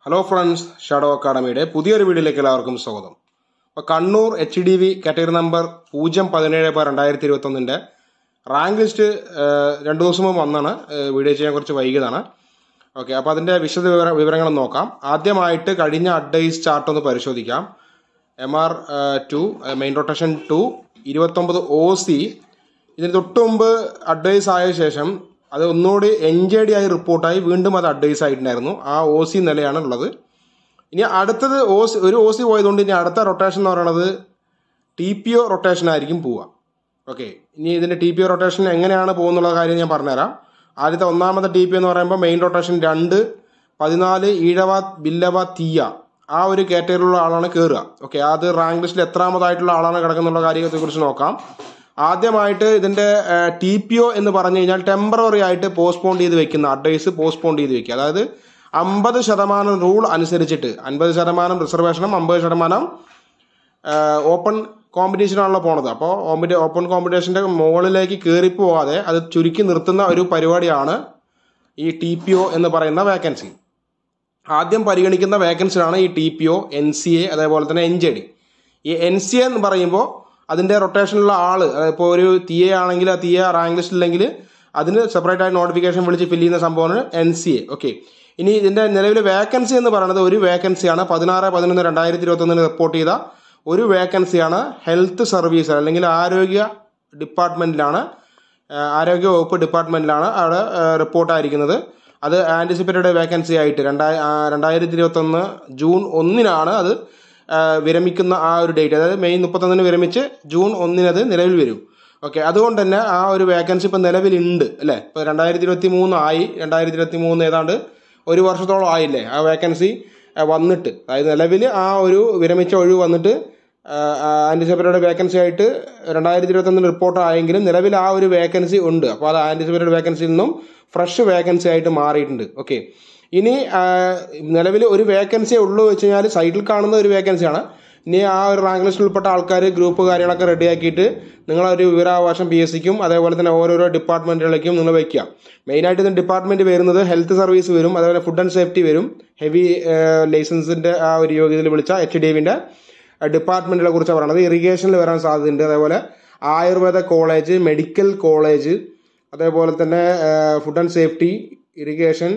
hello friends shadow അക്കാഡമിയുടെ പുതിയൊരു വീഡിയോയിലേക്ക് എല്ലാവർക്കും സ്വാഗതം അപ്പോൾ Kannur H D V category number പൂജ്യം പതിനേഴ് ബാർ രണ്ടായിരത്തി ഇരുപത്തൊന്നിൻ്റെ റാങ്ക് ലിസ്റ്റ് രണ്ട് ദിവസം മുമ്പ് വന്നാണ് ഏഹ് വീഡിയോ ചെയ്യാൻ കുറച്ച് വൈകിയതാണ് ഓക്കെ അപ്പോൾ അതിൻ്റെ വിശദ വിവര വിവരങ്ങൾ നോക്കാം ആദ്യമായിട്ട് കഴിഞ്ഞ അഡ്വൈസ് ചാർട്ട് ഒന്ന് പരിശോധിക്കാം M R to main rotation to ഇരുപത്തൊമ്പത് ഒ സി ഇതിന് തൊട്ട് മുമ്പ് അഡ്വൈസ് ആയ ശേഷം അത് ഒന്നുകൂടി എൻ ജെ ഡി ആയി റിപ്പോർട്ടായി വീണ്ടും അത് അഡ്വൈസ് ആയിട്ടുണ്ടായിരുന്നു ആ ഒ സി നിലയാണ് ഉള്ളത് ഇനി അടുത്തത് ഒ സി ഒരു ഒ സി പോയതുകൊണ്ട് ഇനി അടുത്ത റൊട്ടേഷൻ എന്ന് പറയുന്നത് ടി പി ഒ റൊട്ടേഷൻ ആയിരിക്കും പോവുക ഓക്കെ ഇനി ഇതിന്റെ ടി പി ഒ റൊട്ടേഷൻ എങ്ങനെയാണ് പോകുന്നുള്ള കാര്യം ഞാൻ പറഞ്ഞുതരാം ആദ്യത്തെ ഒന്നാമത്തെ ടി പി എന്ന് പറയുമ്പോൾ മെയിൻ റൊട്ടേഷൻ രണ്ട് പതിനാല് ഈഴവ ബില്ലവ തീയ ആ ഒരു കാറ്റഗറിയിലുള്ള ആളാണ് കയറുക ഓക്കെ അത് റാങ്ക് ലിസ്റ്റിൽ എത്രാമതായിട്ടുള്ള ആളാണ് കിടക്കുന്നുള്ള കാര്യത്തെ കുറിച്ച് നോക്കാം ആദ്യമായിട്ട് ഇതിന്റെ ടി പി ഒ എന്ന് പറഞ്ഞു കഴിഞ്ഞാൽ ടെമ്പററി ആയിട്ട് പോസ്റ്റ്പോൺ ചെയ്ത് വെക്കുന്ന അഡ്വൈസ് പോസ്റ്റ്പോൺ ചെയ്ത് വെക്കുക അതായത് അമ്പത് ശതമാനം റൂൾ അനുസരിച്ചിട്ട് അൻപത് ശതമാനം റിസർവേഷനും അമ്പത് ശതമാനം ഓപ്പൺ കോമ്പറ്റീഷനാണല്ലോ പോണത് അപ്പോൾ ഓപ്പൺ കോമ്പറ്റീഷന്റെ മുകളിലേക്ക് കയറി പോവാതെ അത് ചുരുക്കി നിർത്തുന്ന ഒരു പരിപാടിയാണ് ഈ ടി പി ഒ എന്ന് പറയുന്ന വേക്കൻസി ആദ്യം പരിഗണിക്കുന്ന വേക്കൻസിയാണ് ഈ T P O N C A അതേപോലെ തന്നെ എൻ ജെ ഡി ഈ എൻ സി എ എന്ന് പറയുമ്പോൾ അതിന്റെ റൊട്ടേഷനിലുള്ള ആള് ഇപ്പോൾ ഒരു ടി എ ആണെങ്കിൽ ആ ടി എ റാങ്ക് ലിസ്റ്റ് ഇല്ലെങ്കിൽ അതിന് സെപ്പറേറ്റ് ആയിട്ട് നോട്ടിഫിക്കേഷൻ വിളിച്ച് ഫില്ല് ചെയ്യുന്ന സംഭവമാണ് എൻ സി എ ഓക്കെ ഇനി ഇതിന്റെ നിലവിലെ വേക്കൻസി എന്ന് പറയുന്നത് ഒരു വേക്കൻസിയാണ് പതിനാറ് പതിനൊന്ന് രണ്ടായിരത്തി ഇരുപത്തി ഒന്നിന് റിപ്പോർട്ട് ചെയ്ത ഒരു വേക്കൻസിയാണ് ഹെൽത്ത് സർവീസ് അല്ലെങ്കിൽ ആരോഗ്യ ഡിപ്പാർട്ട്മെന്റിലാണ് ആരോഗ്യ വകുപ്പ് ഡിപ്പാർട്ട്മെന്റിലാണ് അവിടെ റിപ്പോർട്ടായിരിക്കുന്നത് അത് ആന്റിസിപ്പേറ്റഡ് വേക്കൻസി ആയിട്ട് രണ്ടായി രണ്ടായിരത്തി ഇരുപത്തി ഒന്ന് ജൂൺ ഒന്നിനാണ് അത് വിരമിക്കുന്ന ആ ഒരു ഡേറ്റ് അതായത് മെയ് മുപ്പത്തൊന്നിന് വിരമിച്ച് ജൂൺ ഒന്നിന് അത് നിലവിൽ വരും ഓക്കെ അതുകൊണ്ട് തന്നെ ആ ഒരു വേക്കൻസി ഇപ്പം നിലവിലുണ്ട് അല്ലേ ഇപ്പോൾ രണ്ടായിരത്തി ഇരുപത്തി മൂന്ന് ആയി രണ്ടായിരത്തി ഇരുപത്തി മൂന്ന് ഏതാണ്ട് ഒരു വർഷത്തോളം ആയില്ലേ ആ വേക്കൻസി വന്നിട്ട് അതായത് നിലവിൽ ആ ഒരു വിരമിച്ച ഒഴിവ് വന്നിട്ട് ആന്റിസിപ്പേറ്റഡ് വേക്കൻസി ആയിട്ട് രണ്ടായിരത്തി ഇരുപത്തൊന്നിന് റിപ്പോർട്ട് ആയെങ്കിലും നിലവിൽ ആ ഒരു വേക്കൻസി ഉണ്ട് അപ്പോൾ അത് ആന്റിസിപ്പേറ്റഡ് വേക്കൻസിയിൽ നിന്നും ഫ്രഷ് വേക്കൻസി ആയിട്ട് മാറിയിട്ടുണ്ട് ഓക്കെ ഇനി നിലവിൽ ഒരു വേക്കൻസിയേ ഉള്ളൂ വെച്ച് കഴിഞ്ഞാൽ സൈറ്റിൽ കാണുന്ന ഒരു വേക്കൻസിയാണ് ഇനി ആ ഒരു റാങ്ക് ലിസ്റ്റിൽ ഉൾപ്പെട്ട ആൾക്കാർ ഗ്രൂപ്പ് കാര്യങ്ങളൊക്കെ റെഡിയാക്കിയിട്ട് നിങ്ങളൊരു വിവരാവകാശം പി എസ് സിക്കും അതേപോലെ തന്നെ ഓരോരോ ഡിപ്പാർട്ട്മെന്റുകളിലേക്കും നിങ്ങൾ വയ്ക്കുക മെയിനായിട്ട് ഇതിന് ഡിപ്പാർട്ട്മെന്റ് വരുന്നത് ഹെൽത്ത് സർവീസ് വരും അതേപോലെ ഫുഡ് ആൻഡ് സേഫ്റ്റി വരും ഹെവി ലൈസൻസിന്റെ ആ ഒരു യോഗ്യതയിൽ വിളിച്ച എച്ച് ഡി വിന്റെ ഡിപ്പാർട്ട്മെന്റുകളെ കുറിച്ച് പറയുന്നത് ഇറിഗേഷനിൽ വരാൻ സാധ്യതയുണ്ട് അതേപോലെ ആയുർവേദ കോളേജ് മെഡിക്കൽ കോളേജ് അതേപോലെ തന്നെ ഫുഡ് ആൻഡ് സേഫ്റ്റി ഇറിഗേഷൻ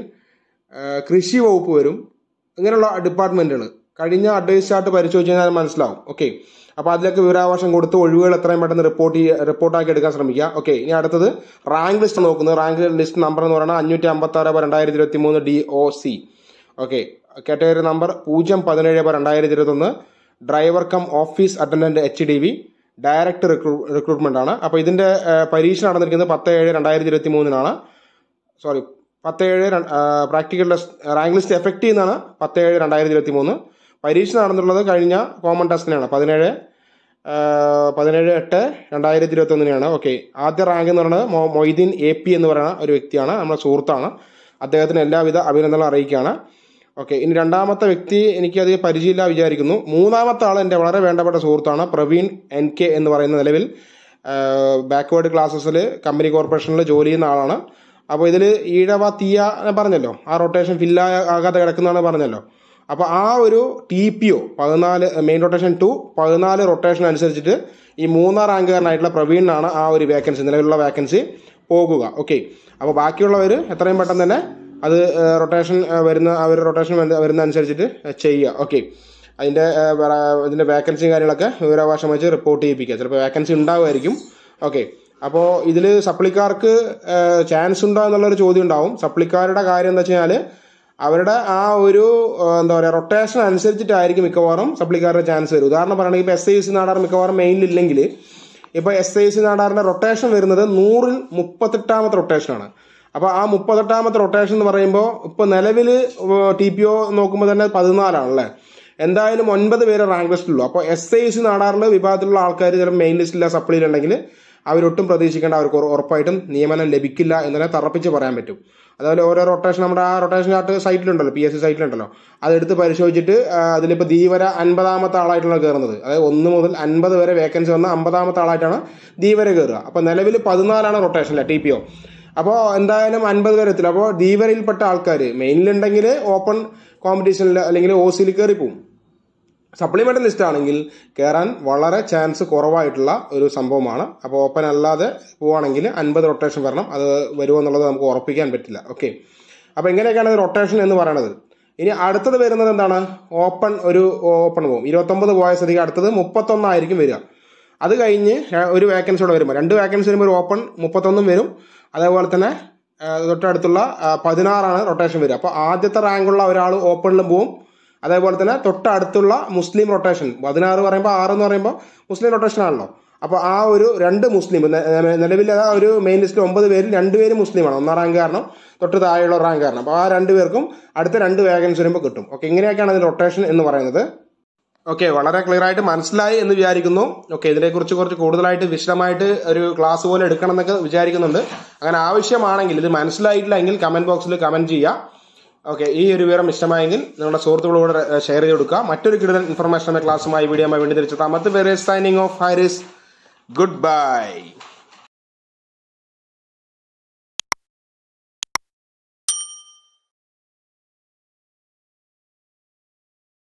കൃഷി വകുപ്പ് വരും ഇങ്ങനെയുള്ള ഡിപ്പാർട്ട്മെന്റുകൾ കഴിഞ്ഞ അഡ്വൈസ് ചാർട്ട് പരിശോധിച്ച് കഴിഞ്ഞാൽ മനസ്സിലാവും ഓക്കെ അപ്പോൾ അതിലേക്ക് വിവരാവകാശം കൊടുത്ത് ഒഴിവുകൾ എത്രയും പെട്ടെന്ന് റിപ്പോർട്ട് റിപ്പോർട്ടാക്കി എടുക്കാൻ ശ്രമിക്കുക ഓക്കെ ഇനി അടുത്തത് റാങ്ക് ലിസ്റ്റ് നോക്കുന്നത് റാങ്ക് ലിസ്റ്റ് നമ്പർ എന്ന് പറയുന്നത് അഞ്ഞൂറ്റി അമ്പത്തി ആറ് രണ്ടായിരത്തി ഇരുപത്തി മൂന്ന് D O C okay category number പൂജ്യം പതിനേഴ് രണ്ടായിരത്തി ഇരുപത്തൊന്ന് driver cum office attendant H D V direct recruitment ആണ് അപ്പോൾ ഇതിന്റെ പരീക്ഷ നടന്നിരിക്കുന്നത് പത്ത് ഏഴ് രണ്ടായിരത്തി ഇരുപത്തി മൂന്നിനാണ് സോറി പത്ത് ഏഴ് പ്രാക്ടിക്കൽ റാങ്ക് ലിസ്റ്റ് എഫക്ട് ചെയ്യുന്നതാണ് പത്ത് ഏഴ് രണ്ടായിരത്തി ഇരുപത്തി മൂന്ന് പരീക്ഷ നടന്നിട്ടുള്ളത് കഴിഞ്ഞ കോമൺ ടെസ്റ്റിനാണ് പതിനേഴ് പതിനേഴ് എട്ട് രണ്ടായിരത്തി ഇരുപത്തി ഒന്നിനാണ് ഓക്കെ ആദ്യ റാങ്ക് എന്ന് പറയുന്നത് മൊയ്തീൻ എ പി എന്ന് പറയുന്ന ഒരു വ്യക്തിയാണ് നമ്മുടെ സുഹൃത്താണ് അദ്ദേഹത്തിന് എല്ലാവിധ അഭിനന്ദനങ്ങളും അറിയിക്കുകയാണ് ഓക്കെ ഇനി രണ്ടാമത്തെ വ്യക്തി എനിക്ക് അധികം പരിചയമില്ല വിചാരിക്കുന്നു മൂന്നാമത്തെ ആൾ എൻ്റെ വളരെ വേണ്ടപ്പെട്ട സുഹൃത്താണ് പ്രവീൺ എൻ കെ എന്ന് പറയുന്ന നിലവിൽ ബാക്ക്വേർഡ് ക്ലാസ്സസിൽ കമ്പനി കോർപ്പറേഷനിൽ ജോലി ചെയ്യുന്ന ആളാണ് അപ്പോൾ ഇതിൽ ഈഴവ തീയ പറഞ്ഞല്ലോ ആ റൊട്ടേഷൻ ഫില്ലാ ആകാതെ കിടക്കുന്നതാണ് പറഞ്ഞല്ലോ അപ്പോൾ ആ ഒരു ടി പി ഒ പതിനാല് മെയിൻ റൊട്ടേഷൻ ടു പതിനാല് റൊട്ടേഷൻ അനുസരിച്ചിട്ട് ഈ മൂന്നാം റാങ്കുകാരനായിട്ടുള്ള പ്രവീണിനാണ് ആ ഒരു വേക്കൻസി നിലവിലുള്ള വേക്കൻസി പോകുക ഓക്കെ അപ്പോൾ ബാക്കിയുള്ളവർ എത്രയും പെട്ടെന്ന് തന്നെ അത് റൊട്ടേഷൻ വരുന്ന അവർ റൊട്ടേഷൻ വരുന്ന അനുസരിച്ചിട്ട് ചെയ്യുക ഓക്കെ അതിൻ്റെ ഇതിൻ്റെ വേക്കൻസിയും കാര്യങ്ങളൊക്കെ വിവരാവകാശം വെച്ച് റിപ്പോർട്ട് ചെയ്യിപ്പിക്കുക ചിലപ്പോൾ വേക്കൻസി ഉണ്ടാവുമായിരിക്കും ഓക്കെ അപ്പോൾ ഇതിൽ സപ്ലിക്കാർക്ക് ചാൻസ് ഉണ്ടോ എന്നുള്ളൊരു ചോദ്യം ഉണ്ടാവും സപ്ലിക്കാരുടെ കാര്യം എന്താ വെച്ച് കഴിഞ്ഞാൽ അവരുടെ ആ ഒരു എന്താ പറയുക റൊട്ടേഷൻ അനുസരിച്ചിട്ടായിരിക്കും മിക്കവാറും സപ്ലിക്കാരുടെ ചാൻസ് വരും ഉദാഹരണം പറയുകയാണെങ്കിൽ ഇപ്പോൾ എസ് ഐ സി നാടാർ മിക്കവാറും മെയിനിലില്ലെങ്കിൽ ഇപ്പോൾ എസ് ഐ സി നാടാറിന്റെ റൊട്ടേഷൻ വരുന്നത് നൂറിൽ മുപ്പത്തെട്ടാമത്തെ റൊട്ടേഷനാണ് അപ്പോൾ ആ മുപ്പത്തെട്ടാമത്തെ റൊട്ടേഷൻ എന്ന് പറയുമ്പോൾ ഇപ്പോൾ നിലവിൽ ടി പി ഒ നോക്കുമ്പോൾ തന്നെ പതിനാലാണല്ലേ എന്തായാലും ഒൻപത് പേര് റാങ്ക് ലിസ്റ്റിലുള്ളൂ അപ്പോൾ എസ് ഐ സി നാടാറിലെ വിഭാഗത്തിലുള്ള ആൾക്കാർ ചില മെയിൻ ലിസ്റ്റില്ല സപ്ലിയിലുണ്ടെങ്കിൽ അവരൊട്ടും പ്രതീക്ഷിക്കേണ്ട അവർക്ക് ഉറപ്പായിട്ടും നിയമനം ലഭിക്കില്ല എന്നതിനെ തറപ്പിച്ച് പറയാൻ പറ്റും അതുപോലെ ഓരോ റൊട്ടേഷൻ നമ്മുടെ ആ റൊട്ടേഷൻ ചാർട്ട് സൈറ്റിലുണ്ടല്ലോ പി എസ് സി സൈറ്റിലുണ്ടല്ലോ അതെടുത്ത് പരിശോധിച്ചിട്ട് അതിലിപ്പോൾ ധീവര അൻപതാമത്തെ ആളായിട്ടാണ് കയറുന്നത് അതായത് ഒന്ന് മുതൽ അൻപത് വരെ വേക്കൻസി വന്ന അമ്പതാമത്തെ ആളായിട്ടാണ് ധീവര കയറുക അപ്പോൾ നിലവിൽ പതിനാലാണ് റൊട്ടേഷൻ അല്ലേ ടി പി ഒ അപ്പോൾ എന്തായാലും അൻപത് പേര് എത്തില്ല അപ്പോൾ ഡി വരയിൽപ്പെട്ട ആൾക്കാർ മെയിനിലുണ്ടെങ്കിൽ ഓപ്പൺ കോമ്പറ്റീഷനിൽ അല്ലെങ്കിൽ ഒ സിയിൽ കയറി പോകും സപ്ലിമെന്റ് ലിസ്റ്റ് ആണെങ്കിൽ കയറാൻ വളരെ ചാൻസ് കുറവായിട്ടുള്ള ഒരു സംഭവമാണ് അപ്പോൾ ഓപ്പൺ അല്ലാതെ പോവുകയാണെങ്കിൽ അൻപത് റൊട്ടേഷൻ വരണം അത് വരുമോ എന്നുള്ളത് നമുക്ക് ഉറപ്പിക്കാൻ പറ്റില്ല ഓക്കെ അപ്പോൾ എങ്ങനെയൊക്കെയാണ് റൊട്ടേഷൻ എന്ന് പറയുന്നത് ഇനി അടുത്തത് വരുന്നത് എന്താണ് ഓപ്പൺ ഒരു ഓപ്പൺ പോകും ഇരുപത്തൊമ്പത് പോയ സ്ഥിതിക്ക് അടുത്തത് മുപ്പത്തൊന്നായിരിക്കും വരിക അത് കഴിഞ്ഞ് ഒരു വേക്കൻസി കൂടെ വരുമ്പോൾ രണ്ട് വേക്കൻസി വരുമ്പോൾ ഒരു ഓപ്പൺ മുപ്പത്തൊന്നും വരും അതേപോലെ തന്നെ ആ, തൊട്ടടുത്തുള്ള ആ, പതിനാറാണ് റൊട്ടേഷൻ വരിക അപ്പോൾ ആദ്യത്തെ റാങ്കുള്ള ഒരാൾ ഓപ്പണിലും പോവും അതേപോലെ തന്നെ തൊട്ടടുത്തുള്ള മുസ്ലിം റൊട്ടേഷൻ പതിനാറ് പറയുമ്പോൾ ആറ് എന്ന് പറയുമ്പോൾ മുസ്ലിം റൊട്ടേഷൻ ആണല്ലോ അപ്പോൾ ആ ഒരു രണ്ട് മുസ്ലിം നിലവിൽ ആ ഒരു മെയിൻ ലിസ്റ്റിൽ ഒമ്പത് പേരിൽ രണ്ട് പേര് മുസ്ലിമാണ് ഒന്നാം റാങ്ക് കാരണം തൊട്ട് താഴെയുള്ള റാങ്ക് കാരണം അപ്പോൾ ആ രണ്ട് പേർക്കും അടുത്ത രണ്ട് വേക്കൻസി വരുമ്പോൾ കിട്ടും ഓക്കെ ഇങ്ങനെയൊക്കെയാണ് അതിന്റെ റൊട്ടേഷൻ എന്ന് പറയുന്നത് ഓക്കെ വളരെ ക്ലിയർ ആയിട്ട് മനസ്സിലായി എന്ന് വിചാരിക്കുന്നു ഓക്കെ ഇതിനെക്കുറിച്ച് കുറച്ച് കൂടുതലായിട്ട് വിശദമായിട്ട് ഒരു ക്ലാസ് പോലെ എടുക്കണം എന്നൊക്കെ വിചാരിക്കുന്നുണ്ട് അങ്ങനെ ആവശ്യമാണെങ്കിൽ ഇത് മനസ്സിലായിട്ടില്ല എങ്കിൽ കമന്റ് ബോക്സിൽ കമന്റ് ചെയ്യുക ഓക്കെ ഈ ഒരു വിവരം ഇഷ്ടമായെങ്കിൽ നിങ്ങളുടെ സുഹൃത്തുക്കളോട് ഷെയർ ചെയ്ത് കൊടുക്കുക മറ്റൊരു കിടലൻ ഇൻഫർമേഷൻ ക്ലാസ്സുമായി വീഡിയോ വീണ്ടും തിരിച്ചെത്താം മറ്റ് വേറെ സൈനിങ് ഓഫ് ഹൈറിസ് ഗുഡ് ബൈ